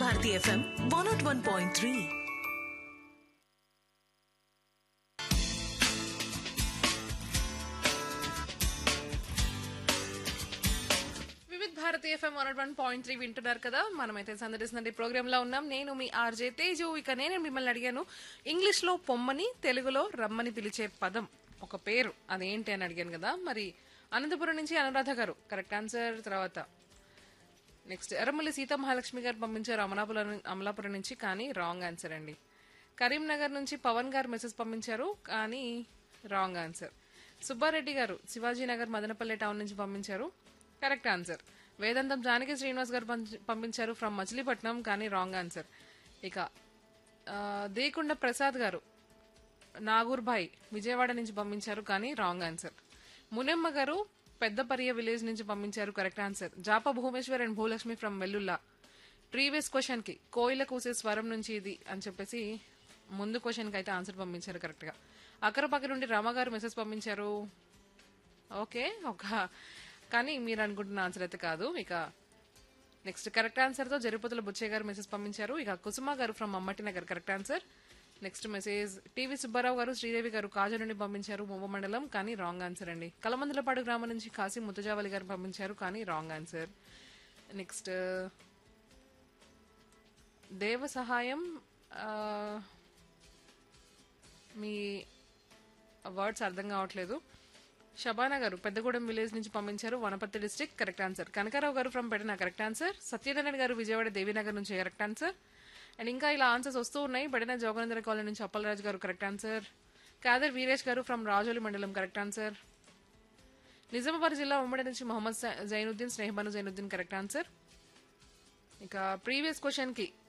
Bharati FM one nought one point three Vividh Bharati FM one one point three వింటున్నారు కదా మనమైతే సందడిస్తున్న programme లో ఉన్నాం నేను మీ ఆర్జే తేజు ఇక నేను మిమ్మల్ని అడిగాను ఇంగ్లీష్ లో పొమ్మని తెలుగులో రమ్మని పిలిచే పదం ఒక పేరు అదేంటి అని అడిగాను కదా మరి అనంతపురం నుంచి అనురాధ గారు కరెక్ట్ ఆన్సర్ తర్వాత నెక్స్ట్ ఎర్రమల్లి సీతా మహాలక్ష్మి గారు పంపించారు అమలాపురం అమలాపురం నుంచి కానీ రాంగ్ ఆన్సర్ అండి కరీంనగర్ నుంచి పవన్ గారు మెసేజ్ పంపించారు కానీ రాంగ్ ఆన్సర్ సుబ్బారెడ్డి గారు శివాజీనగర్ మదనపల్లి టౌన్ నుంచి పంపించారు కరెక్ట్ ఆన్సర్ వేదాంతం జానకి శ్రీనివాస్ గారు పంచ- పంపించారు ఫ్రమ్ మచిలీపట్నం కానీ రాంగ్ ఆన్సర్ ఇక ఆ, దేకుండ ప్రసాద్ గారు నాగూర్ భాయ్ విజయవాడ నుంచి పంపించారు కానీ రాంగ్ ఆన్సర్ మునెమ్మ గారు పెద్దపరియ విలేజ్ నుంచి పంపించారు కరెక్ట్ ఆన్సర్ జాప Bhubaneswar and Bhulakshmi from Vellulla previous question కి కోయిల కూసే స్వరం నుంచి ఇది అని చెప్పేసి ముందు క్వశ్చన్ కి అయితే ఆన్సర్ పంపించారు కరెక్ట్ గా అక్కర పక్క నుండి రామ గారు మెసేజ్ పంపించారు ఓకే ఒక కానీ మీరు అనుకుంటున్న ఆన్సర్ అయితే కాదు ఇక నెక్స్ట్ కరెక్ట్ ఆన్సర్ తో జరిపోతుల బుచ్చయ్య గారు మెసేజ్ పంపించారు ఇక కుసుమ గారు from Ammati Nagar correct answer next message TV Subbarao గారు శ్రీదేవి గారు కాజా నుండి పంపించారు మువ్వ మండలం కానీ రాంగ్ ఆన్సర్ అండి కలమందలపాడు గ్రామం నుంచి కాశీ ముత్తజావలి గారు పంపించారు కానీ రాంగ్ ఆన్సర్ నెక్స్ట్ దేవ సహాయం ఆ, మీ వర్డ్స్ అర్థం కావట్లేదు షబానా గారు పెద్దగూడెం విలేజ్ నుంచి పంపించారు Wanaparthy district correct answer Kanakarao గారు from Pedana correct answer Satyanarayana గారు విజయవాడ దేవీనగర్ నుంచి కరెక్ట్ ఆన్సర్ అండ్ ఇంకా ఇలా ఆన్సర్స్ వస్తూ ఉన్నాయి బడిన జోగనేంద్ర కాలనీ నుంచి అప్పలరాజు గారు కరెక్ట్ ఆన్సర్ కాదర్ వీరేష్ గారు ఫ్రమ్ రాజోలి మండలం కరెక్ట్ ఆన్సర్ నిజామాబాద్ జిల్లా ఉమ్మడి నుంచి మొహమ్మద్ జై- జైనుద్దీన్ స్నేహబాను జైనుద్దీన్ కరెక్ట్ ఆన్సర్ ఇక ప్రీవియస్ క్వశ్చన్ కి